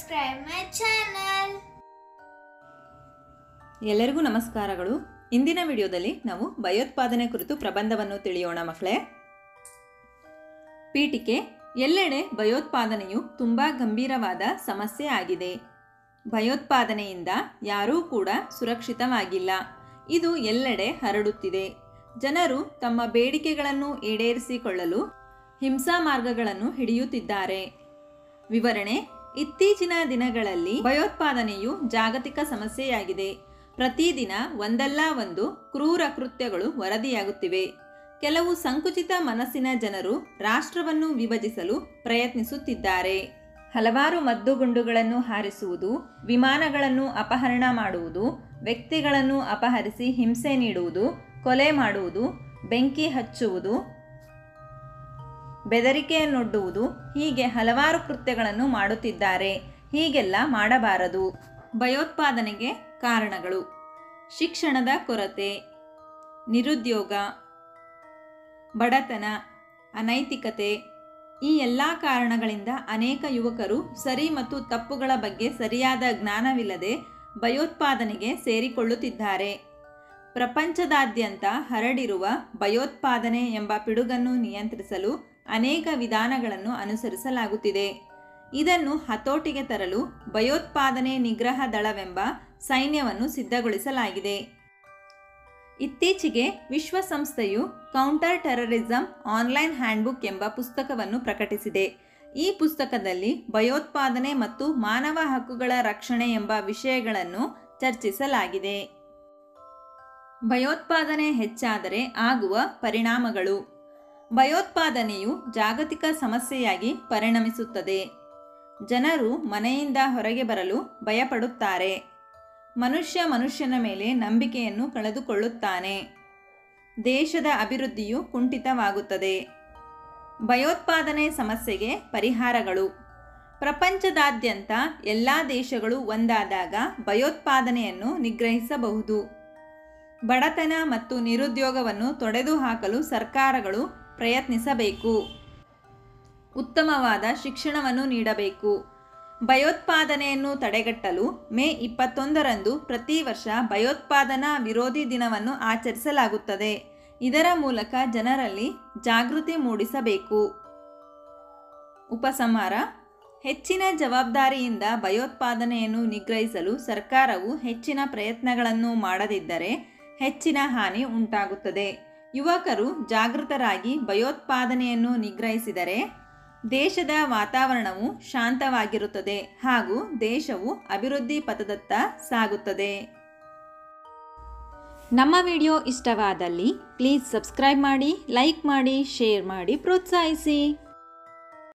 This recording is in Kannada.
subscribe my channel. ಎಲ್ಲರಿಗೂ ನಮಸ್ಕಾರಗಳು ಇಂದಿನ ವಿಡಿಯೋದಲ್ಲಿ ನಾವು ಭಯೋತ್ಪಾದನೆ ಕುರಿತು ಪ್ರಬಂಧವನ್ನು ತಿಳಿಯೋಣ ಮಕ್ಕಳೇ ಪೀಠಿಕೆ ಎಲ್ಲೆಡೆ ಭಯೋತ್ಪಾದನೆಯು ತುಂಬ ಗಂಭೀರವಾದ ಸಮಸ್ಯೆ ಆಗಿದೆ ಭಯೋತ್ಪಾದನೆಯಿಂದ ಯಾರೂ ಕೂಡ ಸುರಕ್ಷಿತವಾಗಿಲ್ಲ ಇದು ಎಲ್ಲೆಡೆ ಹರಡುತ್ತಿದೆ ಜನರು ತಮ್ಮ ಬೇಡಿಕೆಗಳನ್ನು ಈಡೇರಿಸಿಕೊಳ್ಳಲು ಹಿಂಸಾ ಮಾರ್ಗಗಳನ್ನು ಹಿಡಿಯುತ್ತಿದ್ದಾರೆ ವಿವರಣೆ ಇತ್ತೀಚಿನ ದಿನಗಳಲ್ಲಿ ಭಯೋತ್ಪಾದನೆಯು ಜಾಗತಿಕ ಸಮಸ್ಯೆಯಾಗಿದೆ ಪ್ರತಿದಿನ ಒಂದಲ್ಲ ಒಂದು ಕ್ರೂರ ಕೃತ್ಯಗಳು ವರದಿಯಾಗುತ್ತಿವೆ ಕೆಲವು ಸಂಕುಚಿತ ಮನಸ್ಸಿನ ಜನರು ರಾಷ್ಟ್ರವನ್ನು ವಿಭಜಿಸಲು ಪ್ರಯತ್ನಿಸುತ್ತಿದ್ದಾರೆ ಹಲವಾರು ಮದ್ದುಗುಂಡುಗಳನ್ನು ಹಾರಿಸುವುದು ವಿಮಾನಗಳನ್ನು ಅಪಹರಣ ಮಾಡುವುದು ವ್ಯಕ್ತಿಗಳನ್ನು ಅಪಹರಿಸಿ ಹಿಂಸೆ ನೀಡುವುದು ಕೊಲೆ ಮಾಡುವುದು ಬೆಂಕಿ ಹಚ್ಚುವುದು ಬೆದರಿಕೆಯನ್ನೊಡ್ಡುವುದು ಹೀಗೆ ಹಲವಾರು ಕೃತ್ಯಗಳನ್ನು ಮಾಡುತ್ತಿದ್ದಾರೆ ಹೀಗೆಲ್ಲ ಮಾಡಬಾರದು ಭಯೋತ್ಪಾದನೆಗೆ ಕಾರಣಗಳು ಶಿಕ್ಷಣದ ಕೊರತೆ ನಿರುದ್ಯೋಗ ಬಡತನ ಅನೈತಿಕತೆ ಈ ಎಲ್ಲ ಕಾರಣಗಳಿಂದ ಅನೇಕ ಯುವಕರು ಸರಿ ಮತ್ತು ತಪ್ಪುಗಳ ಬಗ್ಗೆ ಸರಿಯಾದ ಜ್ಞಾನವಿಲ್ಲದೆ ಭಯೋತ್ಪಾದನೆಗೆ ಸೇರಿಕೊಳ್ಳುತ್ತಿದ್ದಾರೆ ಪ್ರಪಂಚದಾದ್ಯಂತ ಹರಡಿರುವ ಭಯೋತ್ಪಾದನೆ ಎಂಬ ಪಿಡುಗನ್ನು ನಿಯಂತ್ರಿಸಲು ಅನೇಕ ವಿಧಾನಗಳನ್ನು ಅನುಸರಿಸಲಾಗುತ್ತಿದೆ ಇದನ್ನು ಹತೋಟಿಗೆ ತರಲು ಭಯೋತ್ಪಾದನೆ ನಿಗ್ರಹ ದಳವೆಂಬ ಸೈನ್ಯವನ್ನು ಸಿದ್ಧಗೊಳಿಸಲಾಗಿದೆ ಇತ್ತೀಚೆಗೆ ವಿಶ್ವಸಂಸ್ಥೆಯು ಕೌಂಟರ್ ಟೆರರಿಸಂ ಆನ್ಲೈನ್ ಹ್ಯಾಂಡ್ಬುಕ್ ಎಂಬ ಪುಸ್ತಕವನ್ನು ಪ್ರಕಟಿಸಿದೆ ಈ ಪುಸ್ತಕದಲ್ಲಿ ಭಯೋತ್ಪಾದನೆ ಮತ್ತು ಮಾನವ ಹಕ್ಕುಗಳ ರಕ್ಷಣೆ ಎಂಬ ವಿಷಯಗಳನ್ನು ಚರ್ಚಿಸಲಾಗಿದೆ ಭಯೋತ್ಪಾದನೆ ಹೆಚ್ಚಾದರೆ ಆಗುವ ಪರಿಣಾಮಗಳು ಭಯೋತ್ಪಾದನೆಯು ಜಾಗತಿಕ ಸಮಸ್ಯೆಯಾಗಿ ಪರಿಣಮಿಸುತ್ತದೆ ಜನರು ಮನೆಯಿಂದ ಹೊರಗೆ ಬರಲು ಭಯಪಡುತ್ತಾರೆ ಮನುಷ್ಯ ಮನುಷ್ಯನ ಮೇಲೆ ನಂಬಿಕೆಯನ್ನು ಕಳೆದುಕೊಳ್ಳುತ್ತಾನೆ ದೇಶದ ಅಭಿವೃದ್ಧಿಯು ಕುಂಠಿತವಾಗುತ್ತದೆ ಭಯೋತ್ಪಾದನೆ ಸಮಸ್ಯೆಗೆ ಪರಿಹಾರಗಳು ಪ್ರಪಂಚದಾದ್ಯಂತ ಎಲ್ಲ ದೇಶಗಳು ಒಂದಾದಾಗ ಭಯೋತ್ಪಾದನೆಯನ್ನು ನಿಗ್ರಹಿಸಬಹುದು ಬಡತನ ಮತ್ತು ನಿರುದ್ಯೋಗವನ್ನು ತೊಡೆದುಹಾಕಲು ಸರ್ಕಾರಗಳು ಪ್ರಯತ್ನಿಸಬೇಕು ಉತ್ತಮವಾದ ಶಿಕ್ಷಣವನ್ನು ನೀಡಬೇಕು ಭಯೋತ್ಪಾದನೆಯನ್ನು ತಡೆಗಟ್ಟಲು ಮೇ ಇಪ್ಪತ್ತೊಂದರಂದು ಪ್ರತಿ ವರ್ಷ ಭಯೋತ್ಪಾದನಾ ವಿರೋಧಿ ದಿನವನ್ನು ಆಚರಿಸಲಾಗುತ್ತದೆ ಇದರ ಮೂಲಕ ಜನರಲ್ಲಿ ಜಾಗೃತಿ ಮೂಡಿಸಬೇಕು ಉಪಸಂಹಾರ ಹೆಚ್ಚಿನ ಜವಾಬ್ದಾರಿಯಿಂದ ಭಯೋತ್ಪಾದನೆಯನ್ನು ನಿಗ್ರಹಿಸಲು ಸರ್ಕಾರವು ಹೆಚ್ಚಿನ ಪ್ರಯತ್ನಗಳನ್ನು ಮಾಡದಿದ್ದರೆ ಹೆಚ್ಚಿನ ಹಾನಿ ಉಂಟಾಗುತ್ತದೆ ಯುವಕರು ಜಾಗೃತರಾಗಿ ಭಯೋತ್ಪಾದನೆಯನ್ನು ನಿಗ್ರಹಿಸಿದರೆ ದೇಶದ ವಾತಾವರಣವು ಶಾಂತವಾಗಿರುತ್ತದೆ ಹಾಗೂ ದೇಶವು ಅಭಿವೃದ್ಧಿ ಪಥದತ್ತ ಸಾಗುತ್ತದೆ ನಮ್ಮ ವಿಡಿಯೋ ಇಷ್ಟವಾದಲ್ಲಿ ಪ್ಲೀಸ್ ಸಬ್ಸ್ಕ್ರೈಬ್ ಮಾಡಿ ಲೈಕ್ ಮಾಡಿ ಶೇರ್ ಮಾಡಿ ಪ್ರೋತ್ಸಾಹಿಸಿ